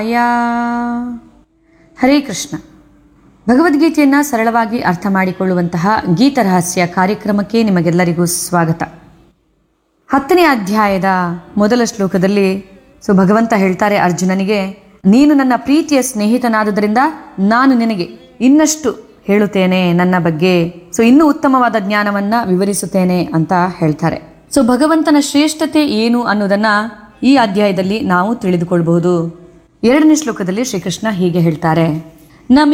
ಯಾ ಹರೇ ಕೃಷ್ಣ ಭಗವದ್ಗೀತೆಯನ್ನು ಸರಳವಾಗಿ ಅರ್ಥ ಮಾಡಿಕೊಳ್ಳುವಂತಹ ಗೀತರಹಸ್ಯ ಕಾರ್ಯಕ್ರಮಕ್ಕೆ ನಿಮಗೆಲ್ಲರಿಗೂ ಸ್ವಾಗತ ಹತ್ತನೇ ಅಧ್ಯಾಯದ ಮೊದಲ ಶ್ಲೋಕದಲ್ಲಿ ಸೊ ಭಗವಂತ ಹೇಳ್ತಾರೆ ಅರ್ಜುನನಿಗೆ ನೀನು ನನ್ನ ಪ್ರೀತಿಯ ಸ್ನೇಹಿತನಾದುದರಿಂದ ನಾನು ನಿನಗೆ ಇನ್ನಷ್ಟು ಹೇಳುತ್ತೇನೆ ನನ್ನ ಬಗ್ಗೆ ಸೊ ಇನ್ನೂ ಉತ್ತಮವಾದ ಜ್ಞಾನವನ್ನ ವಿವರಿಸುತ್ತೇನೆ ಅಂತ ಹೇಳ್ತಾರೆ ಸೊ ಭಗವಂತನ ಶ್ರೇಷ್ಠತೆ ಏನು ಅನ್ನೋದನ್ನ ಈ ಅಧ್ಯಾಯದಲ್ಲಿ ನಾವು ತಿಳಿದುಕೊಳ್ಬಹುದು ಎರಡನೇ ಶ್ಲೋಕದಲ್ಲಿ ಶ್ರೀಕೃಷ್ಣ ಹೀಗೆ ಹೇಳ್ತಾರೆ ನಮಿ